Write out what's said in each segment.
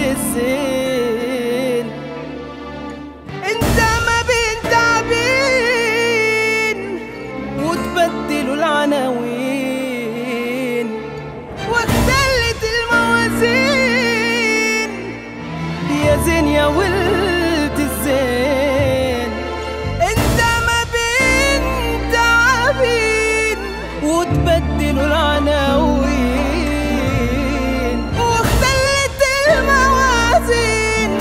الزين انت ما بين تعبين وتبدلوا العناوين واختلت الموازين يا زين يا ولد الزين انت ما بين تعبين وتبدلوا العناوين واختلت الموازين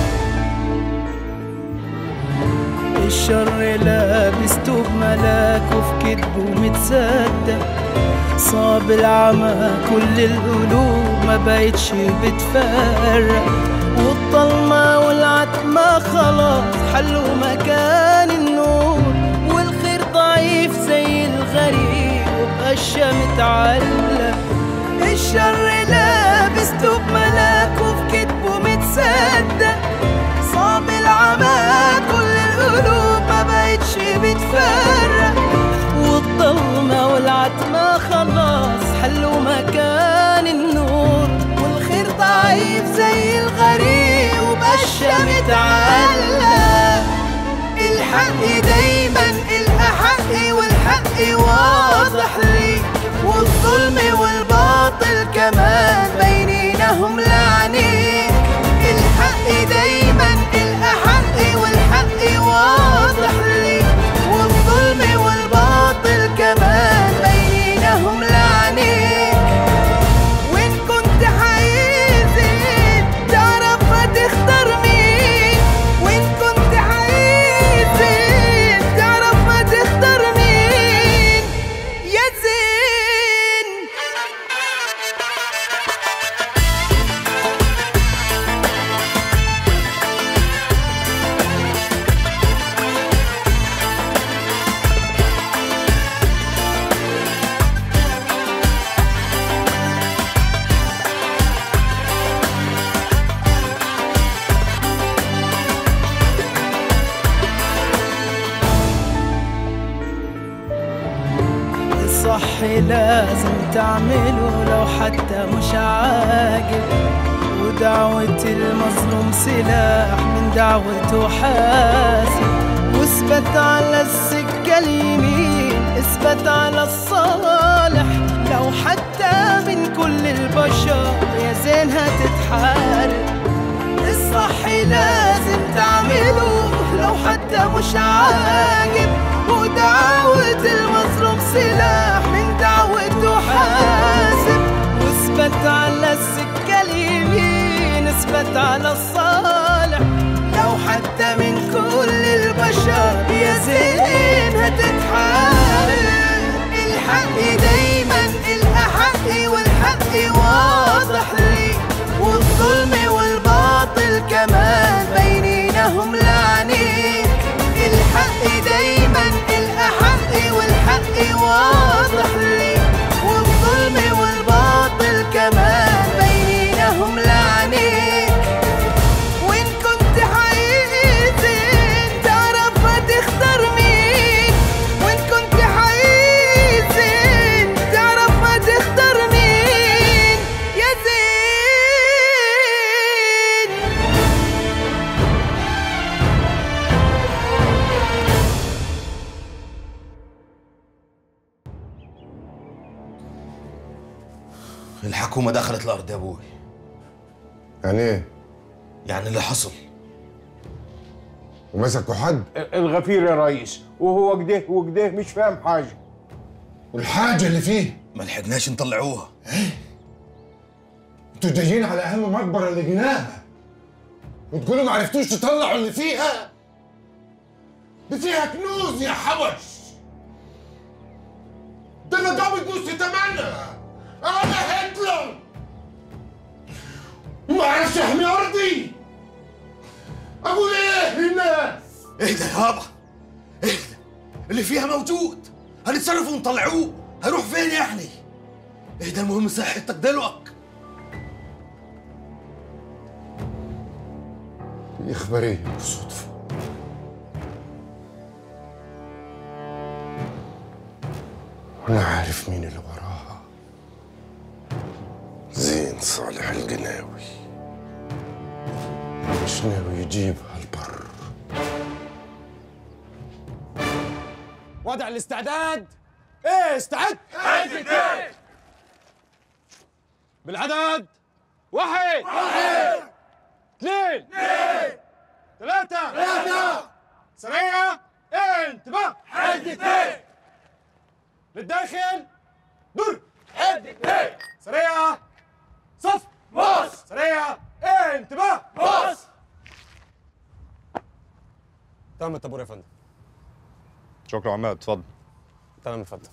الشر لابس توب ملاك وفي كدبه متصدق صاب العمى كل القلوب ما بقتش بتفرق والضلمة والعتمة خلاص حلوا مكان النور والخير ضعيف زي الغريب وبقشة متعلق الشر لابس توب ملاك وفي كتبه متصدق صاب العمى كل القلوب ما بقتش بتفرق والضلمة والعتمة خلاص حلوا مكان النور والخير ضعيف زي الغريب وبقشة متعلق الحق دايما الأحق والحق واضح لي والظلم والباطل كمان بينينهم لعنيك الحق دايما الأحق والحق واضح لي والظلم والباطل كمان بينينهم لعنيك وإن كنت حيزين تعرف هتختار مين وإن كنت حيزين تعرف هتختار مين يا زين الصح لازم تعمله لو حتى مش عاجب ودعوة المظلوم سلاح من دعوته حاسب واثبت على السكة اليمين اثبت على الصالح لو حتى من كل البشر يا زين هتتحارب الصح لازم تعمله لو حتى مش عاجب ودعوة المظلوم سلاح من دعوته حاسب واثبت على السكة اليمين اثبت على الصالح لو حتى من كل البشر يا زين هتتحارب الحق دايما الأحق والحق واضح لي والظلم والباطل كمان بينينهم لعنيك الحق دايما الأحق والحق واضح لي والظلم والباطل كمان بينينهم لعنيك وإن كنت حيزين تعرف هتختار مين وإن كنت حيزين تعرف هتختار مين يا زين الحكومة دخلت الأرض يا أبوي يعني ايه؟ يعني اللي حصل ومسكوا حد؟ الغفير يا ريس وهو كده وكده مش فاهم حاجه والحاجة اللي فيه ما لحقناش نطلعوها انتوا جايين على اهم مقبرة لقيناها وتقولوا ما عرفتوش تطلعوا اللي فيها دي فيها كنوز يا حبش ده انا قابض نص تمنها انا هتلر ما اعرفش احمي ارضي اقول ايه للناس اهدى يابا اهدى اللي فيها موجود هنتصرف ونطلعوه هيروح فين يعني اهدى المهم صحتك دلوقتي دي اخباريه بالصدفه وانا عارف مين اللي وراها زين صالح القناوي مش ناوي يجيبها البر وضع الاستعداد ايه استعد بالعدد واحد واحد اثنين اثنين ثلاثة ثلاثة سريعة انتباه حد اثنين للداخل دور حد اثنين سريعة صف باص سريعة انتباه باص تمام الطابور يا فندم شكرا عماد اتفضل تمام اتفضل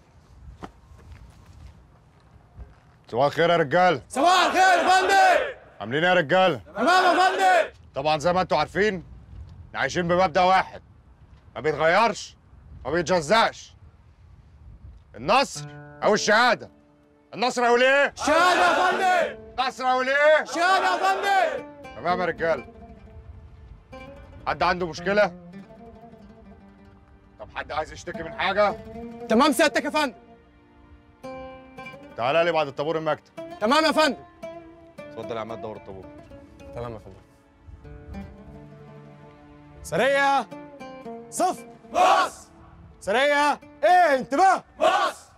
صباح الخير يا رجال صباح الخير يا فندم عاملين ايه يا رجال تمام يا فندم طبعا زي ما انتوا عارفين احنا عايشين بمبدأ واحد ما بيتغيرش ما بيتجزأش النصر او الشهادة النصر او ايه شهادة يا فندم النصر او ايه شهادة يا فندم تمام يا رجال حد عنده مشكلة طب حد عايز يشتكي من حاجة تمام سيادتك يا فندم تعالى لي بعد الطابور المكتب تمام يا فندم اتفضل يا عماد دور الطابور تمام يا فندم سرية صف باص سرية ايه انتباه باص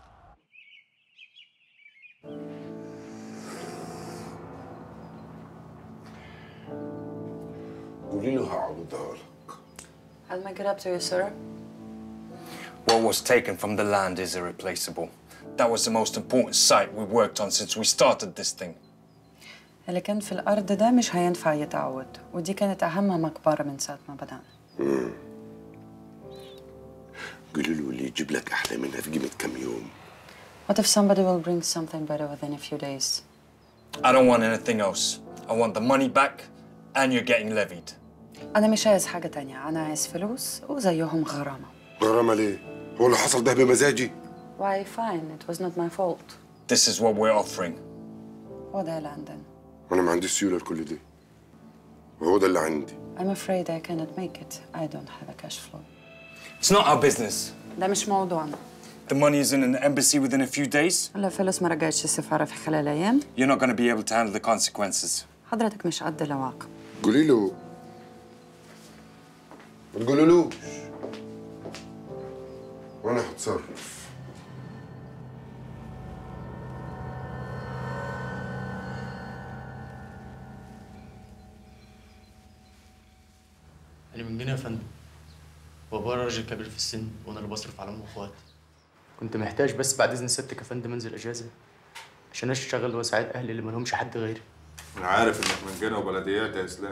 قولي له هعوضها لك I'll make it up to you, sir. What was taken from the land is irreplaceable. That was the most important site we worked on since we started this thing. اللي كان في الأرض ده مش هينفع يتعوض ودي كانت أهم مقبرة من ساعة ما بدأنا قولي له اللي يجيب لك احلى منها في قيمه كم يوم What if somebody will bring something better within a few days? I don't want anything else. I want the money back, and you're getting levied. أنا مش عايز حاجة تانية أنا عايز فلوس وزيهم غرامة غرامه ليه؟ هو اللي حصل ده بمزاجي Why fine, it was not my fault. This is what we're offering. وده يا لندن وانا ما عنديش سيوله لكل ده وهو ده اللي عندي I'm afraid I cannot make it. I don't have a cash flow. It's not our business. ده مش موضوعنا The money is in an embassy within a few days. لو فلوس ما رجعتش السفارة في خلال أيام You're not going to be able to handle the consequences. حضرتك مش قد العواقب قولي له ما تقولولوش وانا هتصرف أنا من جنيه يا فندم بابا راجل كبير في السن وأنا اللي بصرف على أمه وأخواتي كنت محتاج بس بعد إذن سيادتك يا فندم أنزل أجازة عشان أشتغل وأساعد أهلي اللي مالهمش حد غيري انا عارف انك من جنة وبلديات يا اسلام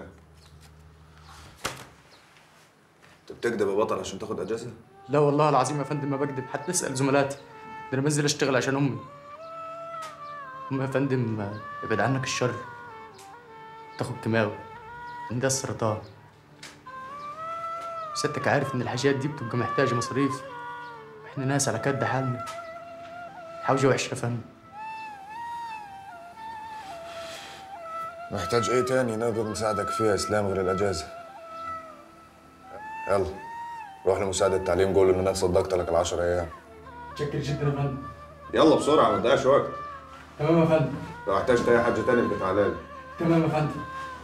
انت بتكذب يا بطل عشان تاخد اجازه لا والله العظيم يا فندم ما بكذب حتى اسأل زملاتي ده أنا بنزل أشتغل عشان أمي أمي يا فندم آه، ابعد عنك الشر تاخد كيماوي عندها السرطان سيادتك عارف إن الحاجات دي بتبقى محتاجة مصاريف إحنا ناس على كد حالنا حوجة وعشرة يا فندم محتاج ايه تاني نقدر نساعدك فيها يا اسلام غير الاجازه يلا روح لمساعد التعليم قول له انك صدقت لك العشر ايام شكرا جدا يا فندم يلا بسرعه ما تضيعش وقت تمام يا فندم لو احتجت اي حاجه تاني ابقى تعالى لي تمام يا فندم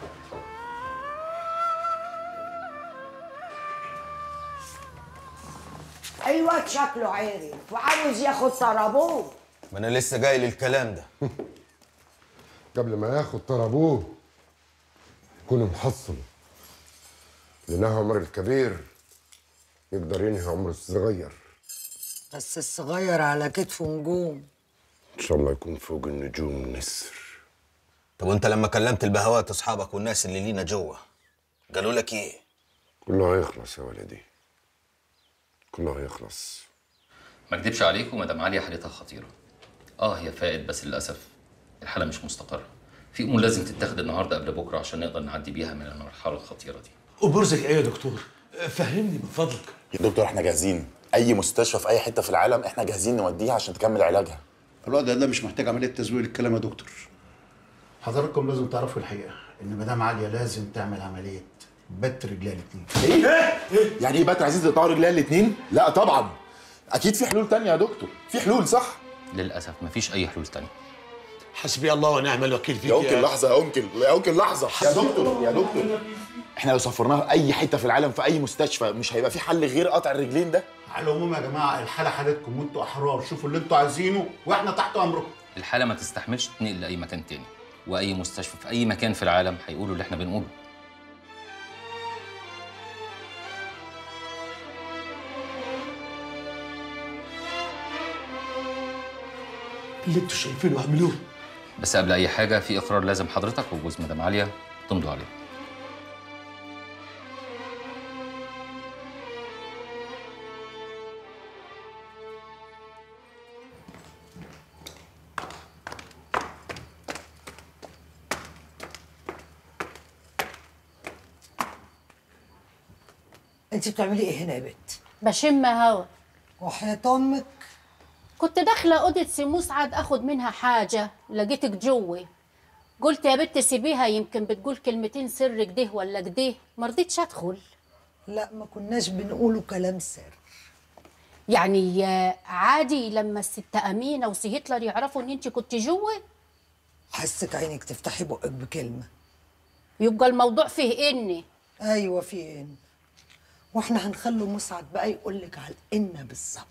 الواد شكله عارف وعاوز ياخد طرابوه ما انا لسه جاي للكلام ده قبل ما ياخد طرابوه يكون محصل لأنها عمر الكبير يقدر ينهي عمر الصغير بس الصغير على كتفه نجوم إن شاء الله يكون فوق النجوم نسر طب وانت لما كلمت البهوات اصحابك والناس اللي لينا جوه قالوا لك ايه كله هيخلص يا ولدي كله هيخلص ما اكدبش عليكم مدام عليا حالتها خطيره اه هي فائد بس للاسف الحاله مش مستقره في امور لازم تتاخد النهارده قبل بكره عشان نقدر نعدي بيها من المرحله الخطيره دي وبرزك ايه يا دكتور فهمني من فضلك يا دكتور احنا جاهزين اي مستشفى في اي حته في العالم احنا جاهزين نوديها عشان تكمل علاجها الوضع ده مش محتاج عمليه تزوير الكلام يا دكتور حضراتكم لازم تعرفوا الحقيقه ان مدام عاليه لازم تعمل عمليه بت رجلها الاثنين ايه؟ يعني ايه بقى عايزين تقطعوا رجليها الاثنين؟ لا طبعا اكيد في حلول تانية يا دكتور في حلول صح؟ للاسف مفيش اي حلول تانية حسبي الله ونعم الوكيل فيك يا انكل لحظه يا انكل يا انكل لحظه يا دكتور يا دكتور احنا لو سافرناها في اي حته في العالم في اي مستشفى مش هيبقى في حل غير قطع الرجلين ده على العموم يا جماعه الحاله حالتكم وانتوا احرار شوفوا اللي انتوا عايزينه واحنا تحت امركم الحالة ما تستحملش تنقل لأي مكان تاني وأي مستشفى في أي مكان في العالم هيقولوا اللي احنا بنقوله اللي انتوا شايفينه اعملوه بس قبل أي حاجة في إقرار لازم حضرتك وجوز مدام عالية تمضوا عليه انت بتعملي ايه هنا يا بنت بشم هوا وحياة امك كنت داخله اوضه سي مسعد اخد منها حاجه لقيتك جوه قلت يا بت سيبيها يمكن بتقول كلمتين سر كده ولا كده ما رضيتش ادخل لا ما كناش بنقولوا كلام سر يعني آه، عادي لما الست امينه وسي هتلر يعرفوا ان انت كنت جوه حسك عينك تفتحي بقك بكلمه يبقى الموضوع فيه اني ايوه في ان واحنا هنخلوا مسعد بقى يقول لك على الان بالظبط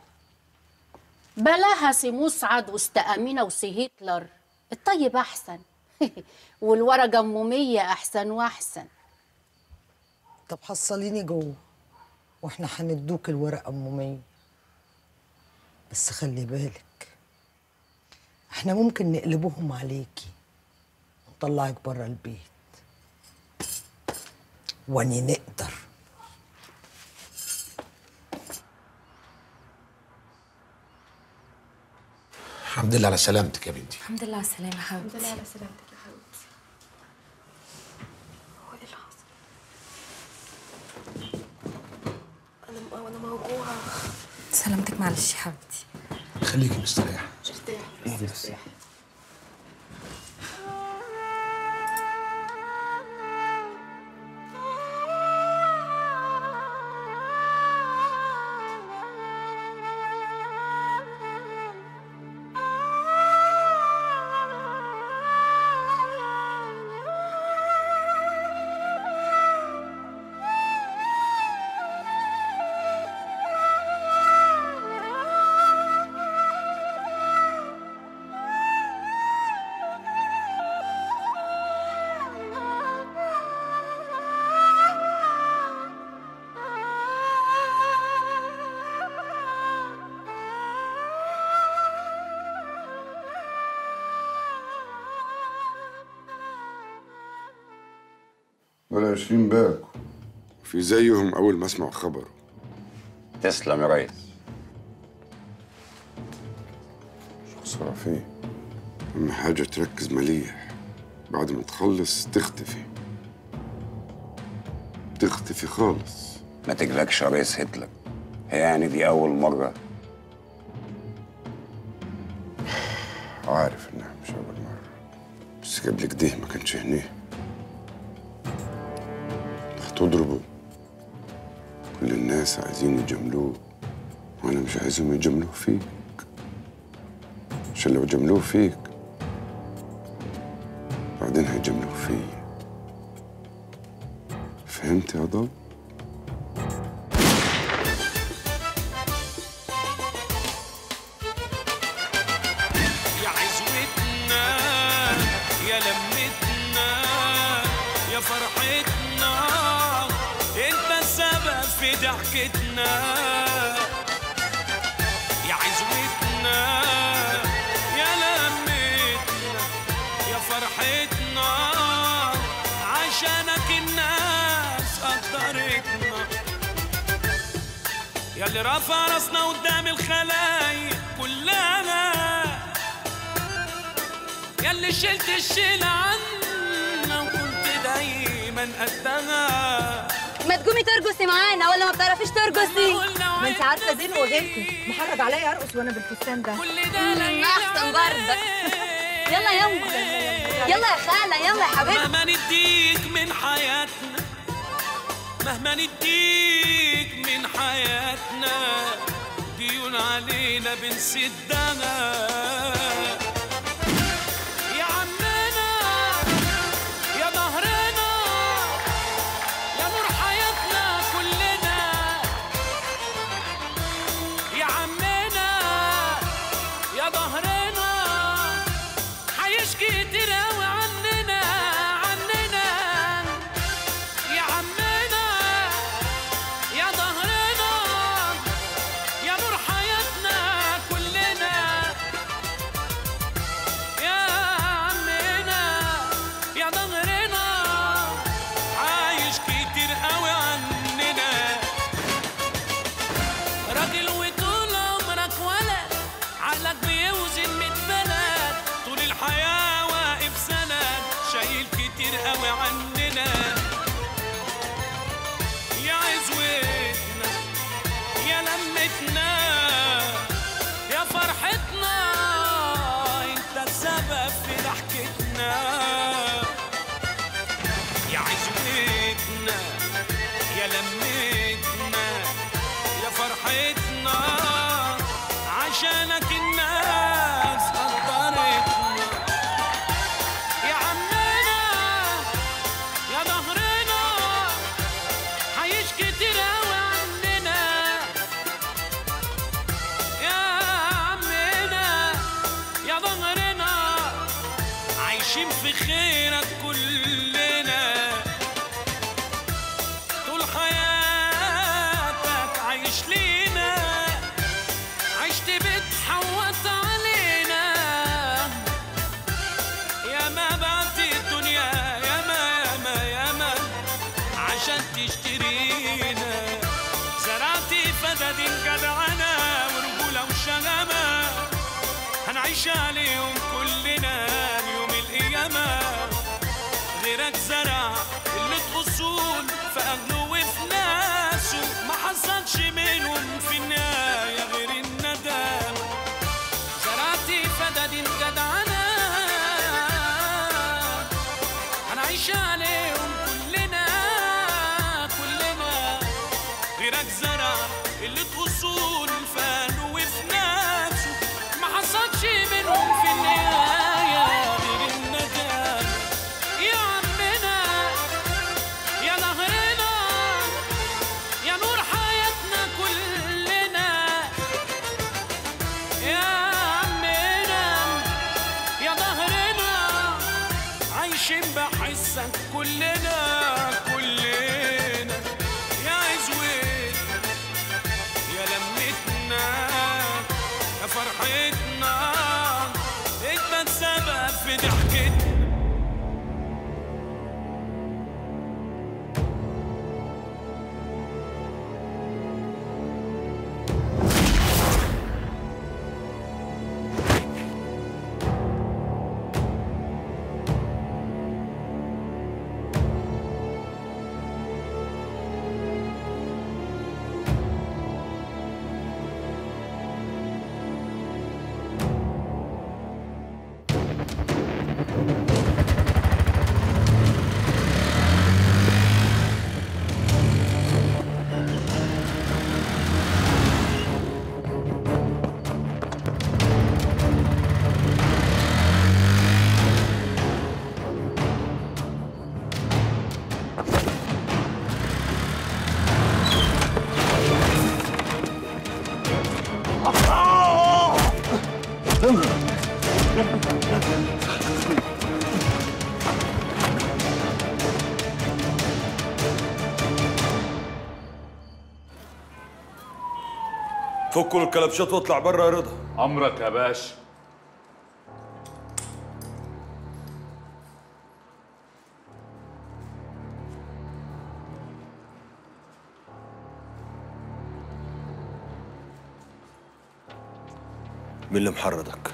بلاها سي مسعد وست امينه وسي هتلر الطيب احسن والورقه ام مية احسن واحسن طب حصليني جوه واحنا هندوك الورقه ام مية بس خلي بالك احنا ممكن نقلبوهم عليكي ونطلعك بره البيت واني نقدر الحمد لله على سلامتك يا بنتي الحمد لله على السلامة يا حبيبتي الحمد لله على سلامتك يا حبيبتي هو ايه اللي حصل؟ انا انا موجوعة سلامتك معلش يا حبيبتي خليكي مستريحه ارتاح اهدي بس ولا عشرين باكو في زيهم أول ما أسمع خبره تسلم يا ريس خسارة فيه أهم حاجة تركز مليح بعد ما تخلص تختفي تختفي خالص ما تقلقش يا ريس هتلر هي يعني دي أول مرة عارف إنها مش أول مرة بس قبل كده ما كانش هنيه هتضربه كل الناس عايزين يجاملوه وأنا مش عايزهم يجاملوه فيك عشان لو جاملوه فيك بعدين هيجاملوه فيا فهمت يا ضب؟ يا عزوتنا يا لمتنا يا فرحتنا انت السبب في ضحكتنا يا عزوتنا يا لمتنا يا فرحتنا عشانك الناس قدرتنا يا اللي رافع راسنا قدام الخلايق كلها يا اللي شلت الشيل عنا وكنت دايما قدها ما تقومي ترقصي معانا ولا ما بتعرفيش ترقصي ما انت عارفه زين وغيرتي محرج عليا ارقص وانا بالفستان ده مم، احسن برضك يلا يلا يلا يا خاله يلا يا حبيبتي مهما نديك من حياتنا مهما نديك من حياتنا ديون علينا بنسدها عايش كتير قوي عننا عننا يا عمنا يا ظهرنا يا نور حياتنا كلنا يا عمنا يا ظهرنا عايش كتير قوي عننا راجل وطول عمرك ولد عقلك بيوزن ميت بلد طول الحياة واقف سند شايل كتير قوي عننا يا عزوتنا يا لمتنا يا فرحتنا انت السبب في ضحكتنا يا عزوتنا يا لمتنا يا فرحتنا عشانك الناس قدرتنا يا عمنا يا ظهرنا عايش كتير قوي عننا يا عمنا يا ظهرنا عايشين في خيرك كلنا طول حياتك عايش لينا عشت بتحوط علينا يا ما بعت الدنيا يا ما يا ما يا ما عشان تشترينا زرعت فدادين جدعنة ورجولة وشغامة هنعيش عليهم كلنا يوم القيامة غيرك زرع قلة أصول في أهله وفي ناسه ما حصلش منهم في النهاية غير الندم زرعت فدادين جدعنة هنعيش عليهم كلنا كلنا غيرك زرع قلة أصول في أهله وفي ناسه ما حصلش منهم في النهاية غير الندم يا عمنا يا ظهرنا يا نور حياتنا كلنا يا عمنا يا ظهرنا عايشين بحسك كلنا كلنا يا عزوتنا يا لمتنا يا فرحتنا انت السبب في ضحكتنا فكوا الكلبشات واطلع بره يا رضا امرك يا باشا مين اللي محرضك؟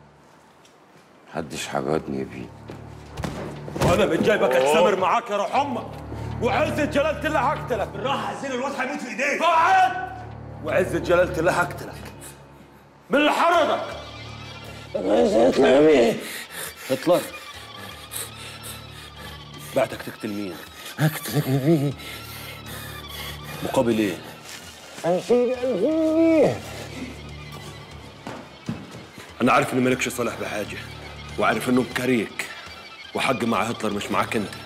محدش حاجاتني بيه وانا بتجايبك اتسامر معاك يا روح امك وعزة جلالة الله هقتلك بالراحه يا زين الواد هيموت في ايديك اقعد وعزة جلالة الله هقتلك مين اللي حرضك؟ هتلر بعتك تقتل مين؟ هقتلك بيه مقابل ايه؟ ألفين ألفين انا عارف ان مالكش صالح بحاجه وعارف انه مكاريك وحق مع هتلر مش معاك انت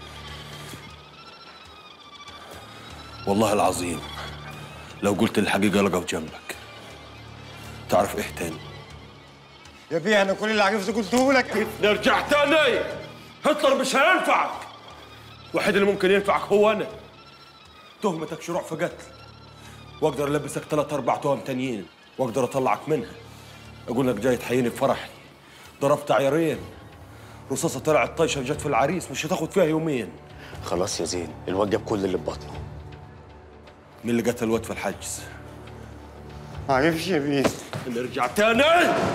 والله العظيم لو قلت الحقيقه لقف جنبك تعرف ايه تاني يا بيه انا كل اللي عرفته قلته لك نرجع تاني هتلر مش هينفعك الوحيد اللي ممكن ينفعك هو انا تهمتك شروع في قتل واقدر البسك ثلاث اربع تهم تانيين واقدر اطلعك منها اقول لك جاي تحييني بفرحي ضربت عيارين رصاصه طلعت طيشه جت في العريس مش هتاخد فيها يومين خلاص يا زين الواد جاب كل اللي في بطنه مين اللي قتل الواد في الحجز؟ معرفش يا بيه نرجع تاني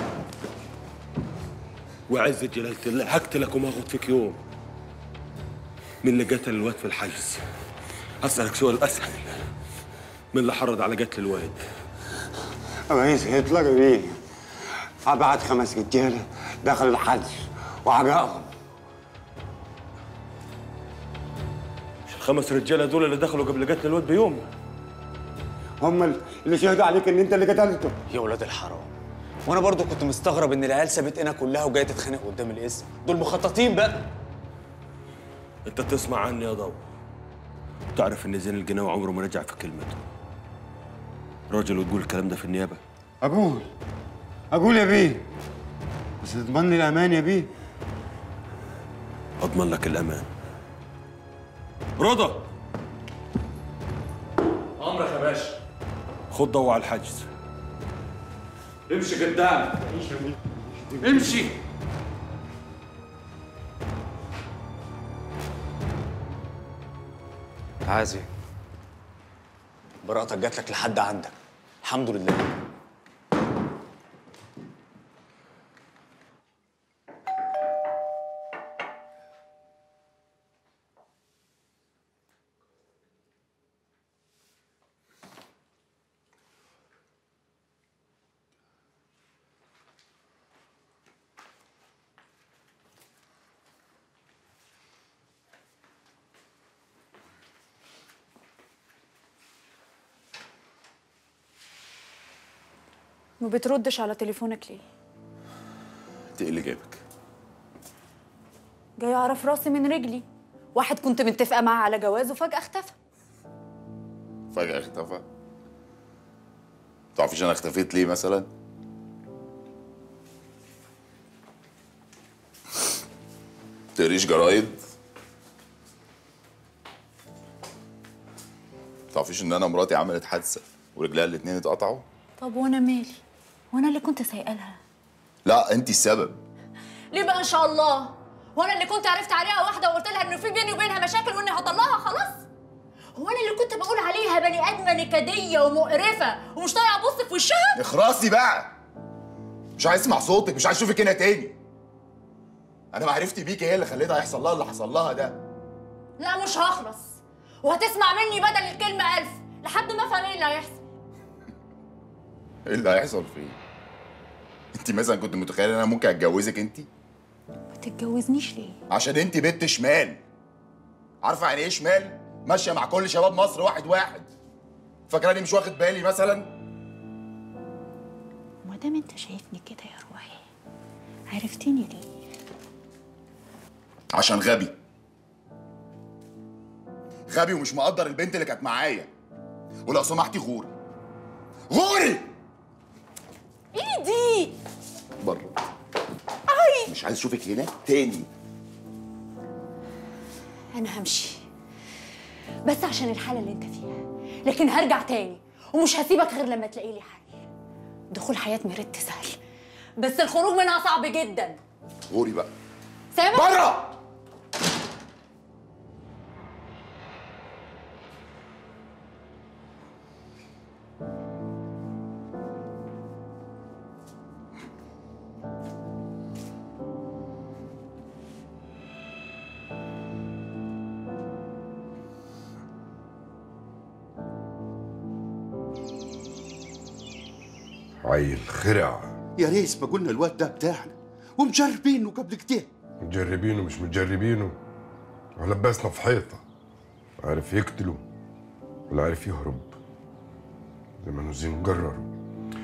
وعز جلالة الله هقتلك وما اخد فيك يوم مين اللي قتل الواد في الحجز؟ اسألك سؤال اسهل مين اللي حرض على قتل الواد؟ رئيس هتلر بيه أبعت خمس رجالة دخل الحجز وعرقهم مش الخمس رجاله دول اللي دخلوا قبل قتل الواد بيوم هم اللي شهدوا عليك ان انت اللي قتلته يا ولاد الحرام وانا برضو كنت مستغرب ان العيال سابتنا كلها وجايه تتخانق قدام الاسم دول مخططين بقى انت تسمع عني يا ضو تعرف ان زين القناوي عمره ما رجع في كلمته راجل وتقول الكلام ده في النيابه اقول اقول يا بيه بس تضمن لي الامان يا بيه اضمن لك الامان رضا امرك يا باشا خد ضوء على الحجز امشي قدام امشي عازي براءتك جات لك لحد عندك الحمد لله ما بتردش على تليفونك ليه؟ انت ايه اللي جابك؟ جاي اعرف راسي من رجلي واحد كنت متفقه معاه على جواز وفجاه اختفى فجأة اختفى تعرفيش انا اختفيت ليه مثلا؟ تقريش جرايد تعرفيش ان انا مراتي عملت حادثه ورجلها الاتنين اتقطعوا؟ طب وانا مالي وانا اللي كنت سايقالها لا انت السبب ليه بقى ان شاء الله وانا اللي كنت عرفت عليها واحده وقلت لها انه في بيني وبينها مشاكل واني هطلقها خلاص هو انا اللي كنت بقول عليها بني ادمه نكديه ومقرفه ومش طايقه ابص في وشها اخرسي بقى مش عايز اسمع صوتك مش عايز اشوفك هنا تاني انا معرفتي بيكي هي اللي خليتها يحصل لها اللي حصل لها ده لا مش هخلص وهتسمع مني بدل الكلمه ألف لحد ما افهم ايه اللي هيحصل ايه اللي هيحصل فيه انت مثلا كنت متخيله ان انا ممكن اتجوزك انت ما تتجوزنيش ليه عشان انت بنت شمال عارفه يعني ايه شمال ماشيه مع كل شباب مصر واحد واحد فاكراني مش واخد بالي مثلا ما دام انت شايفني كده يا روحي عرفتني ليه عشان غبي غبي ومش مقدر البنت اللي كانت معايا ولو سمحتي غوري غوري ايدي بره اي مش عايز اشوفك هنا تاني انا همشي بس عشان الحاله اللي انت فيها لكن هرجع تاني ومش هسيبك غير لما تلاقي لي حل دخول حياه ميريت سهل بس الخروج منها صعب جدا غوري بقى سامع بره عيل خرع يا ريس ما قلنا الواد ده بتاعنا ومجربينه قبل كده مجربينه مش مجربينه ولبسنا في حيطة عارف يقتله ولا عارف يهرب زي ما نوزين قرروا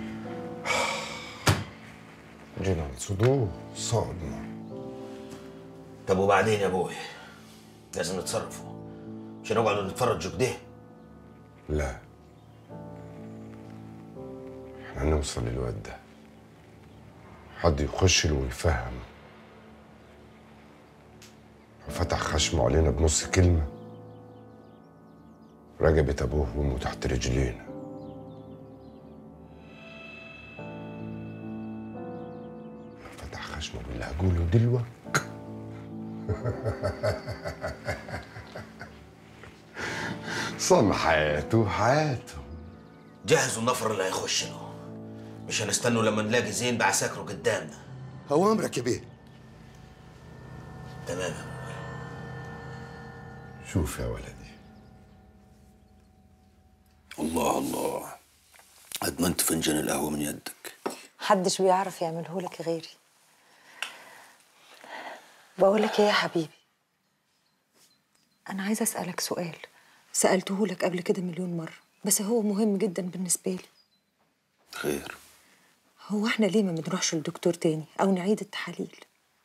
جينا نصدوه صعدنا طب وبعدين يا ابوي لازم نتصرفوا مش هنقعد نتفرج كده لا احنا هنوصل للواد ده حد يخش له ويفهم فتح خشمه علينا بنص كلمة رجبت أبوه وأمه تحت رجلينا فتح خشمه باللي هقوله دلوقتي صن حياته حياته جهزوا النفر اللي هيخش له مش هنستنوا لما نلاقي زين بعساكره قدامنا أوامرك يا بيه تمام شوف يا ولدي الله الله أدمنت فنجان القهوة من يدك محدش بيعرف يعمله لك غيري بقول لك ايه يا حبيبي انا عايزه اسالك سؤال سالته لك قبل كده مليون مره بس هو مهم جدا بالنسبه لي خير هو احنا ليه ما بنروحش لدكتور تاني او نعيد التحاليل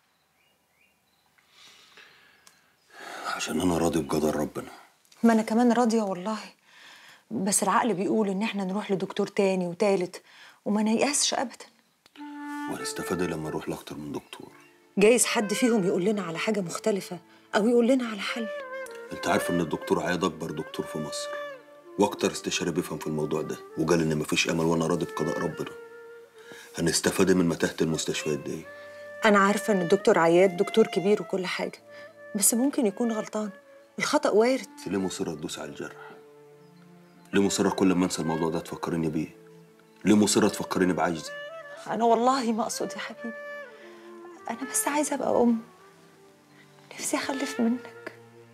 عشان أنا راضي بقدر ربنا ما انا كمان راضيه والله بس العقل بيقول ان احنا نروح لدكتور تاني وتالت وما نيأسش ابدا وهنستفاد لما نروح لأكتر من دكتور جايز حد فيهم يقول لنا على حاجه مختلفه او يقول لنا على حل أنت عارف إن الدكتور عياد أكبر دكتور في مصر وأكتر استشاري بيفهم في الموضوع ده وقال إن مفيش أمل وأنا راضي بقضاء ربنا هنستفاد من متاهة المستشفيات دي انا عارفه ان الدكتور عياد دكتور كبير وكل حاجه بس ممكن يكون غلطان الخطا وارد أنت ليه مصرة تدوس على الجرح؟ ليه مصرة كل ما أنسى الموضوع ده تفكريني بيه؟ ليه مصرة تفكريني بعجزي؟ انا والله ما اقصد يا حبيبي انا بس عايزه ابقى ام نفسي اخلف منك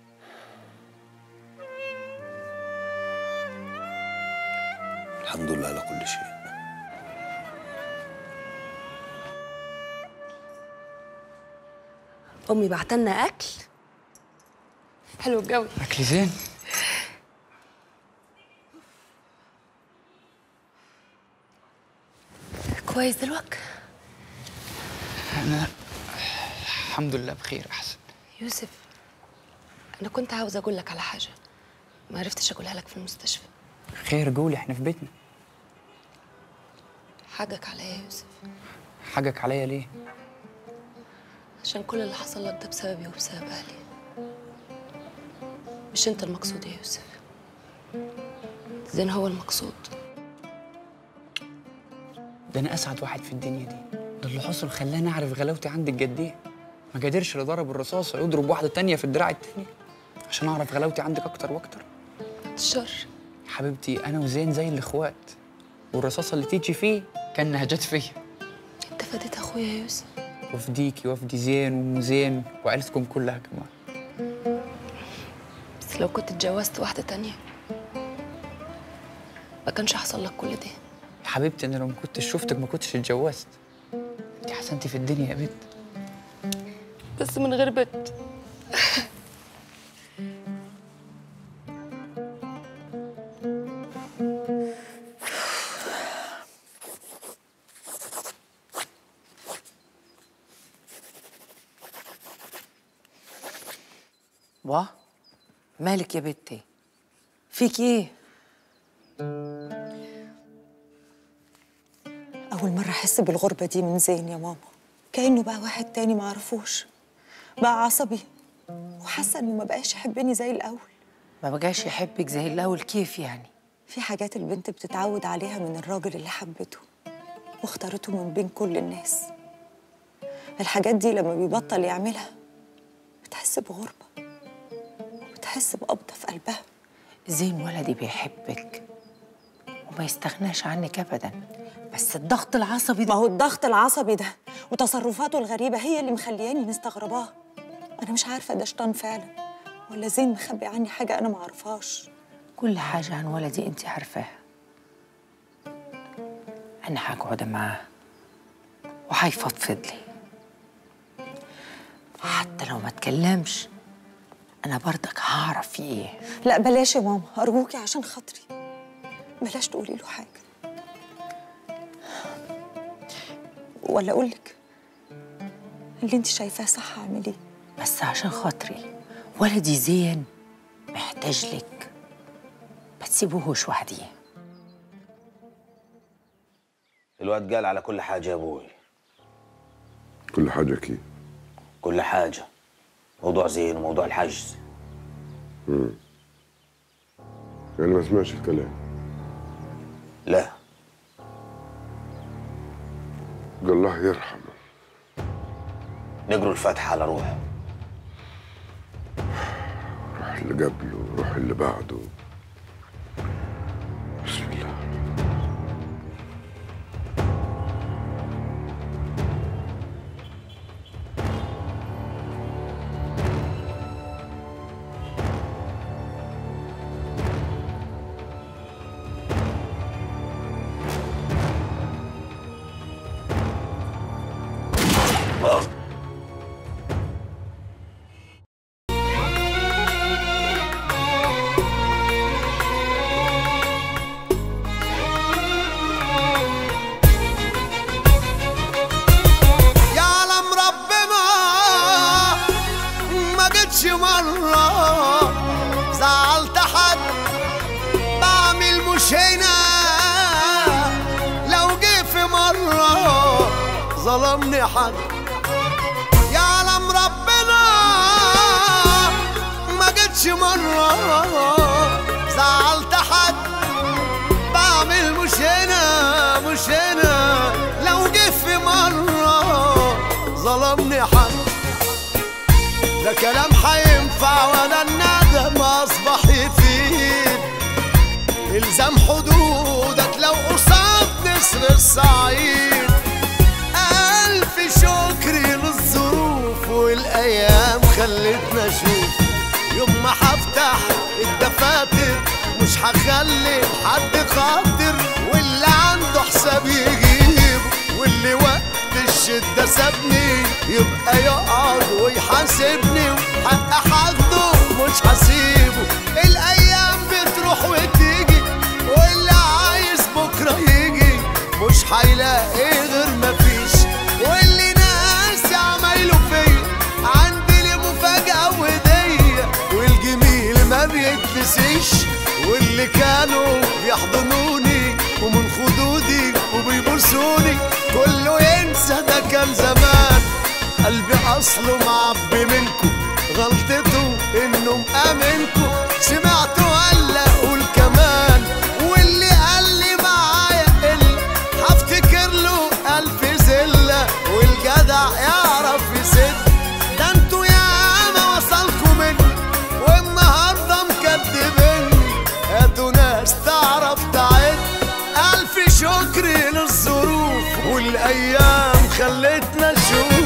الحمد لله على كل شيء امي بعتلنا اكل حلو الجو أكل زين كويس دلوقتي أنا الحمد لله بخير أحسن يوسف انا كنت عاوزه اقول لك على حاجه ما عرفتش اقولها لك في المستشفى خير قولي إحنا في بيتنا حقك عليا يا يوسف حاجك عليا ليه؟ عشان كل اللي حصل لك ده بسببي وبسبب اهلي مش انت المقصود يا يوسف زين هو المقصود ده أنا أسعد واحد في الدنيا دي ده اللي حصل خلاني أعرف غلاوتي عندك قد إيه ما قدرش اللي ضرب الرصاصة يضرب واحدة تانية في الدراع التاني عشان أعرف غلاوتي عندك أكتر وأكتر الشر حبيبتي أنا وزين زي الإخوات والرصاصة اللي تيجي فيه كان نهجت فيا انت فديت اخويا يا يوسف وفديكي وفدي زين وأم زين وعيلتكم كلها كمان بس لو كنت اتجوزت واحده تانية ما كانش حصل لك كل ده يا حبيبتي أنا لو ما كنتش شفتك ما كنتش اتجوزت أنت حسنتي في الدنيا يا بنت بس من غير بنت واه مالك يا بنتي فيك ايه اول مره احس بالغربه دي من زين يا ماما كانه بقى واحد تاني ما اعرفوش بقى عصبي وحاسه انه ما بقاش يحبني زي الاول ما بقاش يحبك زي الأول كيف يعني؟ في حاجات البنت بتتعود عليها من الراجل اللي حبته واختارته من بين كل الناس الحاجات دي لما بيبطل يعملها بتحس بغربة وبتحس بقبضة في قلبها زين ولدي بيحبك وما يستغناش عنك أبدا بس الضغط العصبي ما هو الضغط العصبي ده وتصرفاته الغريبة هي اللي مخلياني مستغرباه أنا مش عارفة ده شيطان فعلا ولا زين مخبي عني حاجة أنا معرفهاش كل حاجة عن ولدي أنت عارفاها أنا هقعد معاه وهيفضفض لي حتى لو ما اتكلمش أنا برضك هعرف في إيه لا بلاش يا ماما أرجوكي عشان خاطري بلاش تقولي له حاجة ولا أقول لك اللي أنت شايفاه صح اعمليه بس عشان خاطري ولدي زين محتاج لك ما تسيبوهوش وحديه الواد قال على كل حاجة يا أبوي كل حاجة كي كل حاجة موضوع زين وموضوع الحجز مم. يعني ما سمعش الكلام لا قال الله يرحمه نقروا الفاتحة على روحه روح اللي قبله روح اللي بعده بسم الله يعلم ربنا ما جيتش مرة زعلت حد بعمل مش هنا لو جه في مرة ظلمني حد يعلم ربنا ما جيتش مرة زعلت حد بعمل مش هنا مش هنا لو جه في مرة ظلمني حد ده كلام هينفع وانا الندم اصبح يفيد الزام حدودك لو قصاد نسر الصعيد الف شكري للظروف والايام خلتنا اشوف يوم ما هفتح الدفاتر مش هخلي حد خاطر واللي عنده حساب يجيب واللي وقت الشدة سابني يبقى يقعد ويحاسبني وحق حقه مش هسيبه الايام بتروح وتيجي واللي عايز بكره يجي مش هيلاقي غير مفيش واللي ناس عمايله فيا عندي ليه مفاجأة وهدية والجميل ما بيتنسيش واللي كانوا بيحضنوني ومن خدودي وبيبوسوني كله ينسى ده كان زمان قلبي اصله معبي منكم غلطته انه مأمنكم سمعته ولا اقول كمان واللي قال لي معايا قل هفتكر له الف زله والجدع يعرف يسد ده انتوا ياما وصلكوا مني والنهارده مكدبني هاتوا ناس تعرف تعد الف شكر للظروف والايام خلتنا نشوف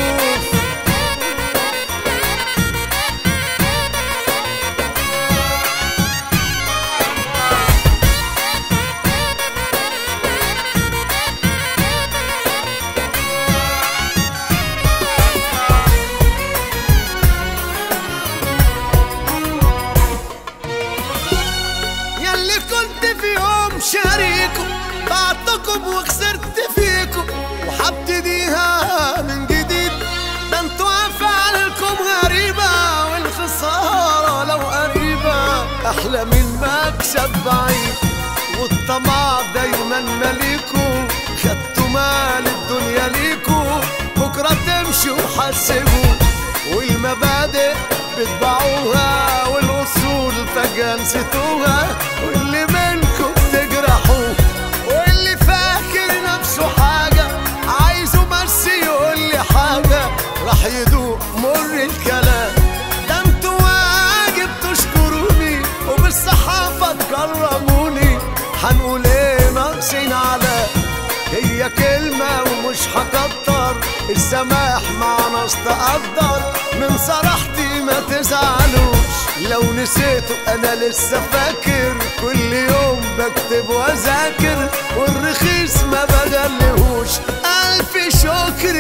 ياللي كنت في يوم شريكم بعتكم وخسرت فيكم وحبتديها من جديد ده انتوا افعالكم غريبة والخسارة لو قريبة احلى من مكسب بعيد والطمع دايما مليكوا خدتوا مال الدنيا ليكوا بكرة تمشوا وحسبوا والمبادئ بتباعوها والاصول فجأة نسيتوها واللي منكم تجرحوه واللي فاكر نفسه حاجة عايزه بس يقول لي حاجة راح يدوق مر الكلام ده انتوا واجب تشكروني وبالصحافة تكرموني هنقول ايه ناقصين على هي كلمة ومش هكتر السماح مع ناس تقدر من صراحتي ما تزعلوش لو نسيته انا لسه فاكر كل يوم بكتب واذاكر والرخيص ما بغلهوش الف شكر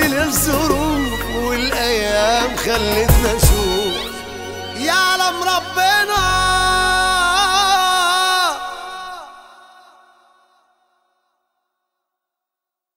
للظروف والايام خلتنا نشوف يعلم ربنا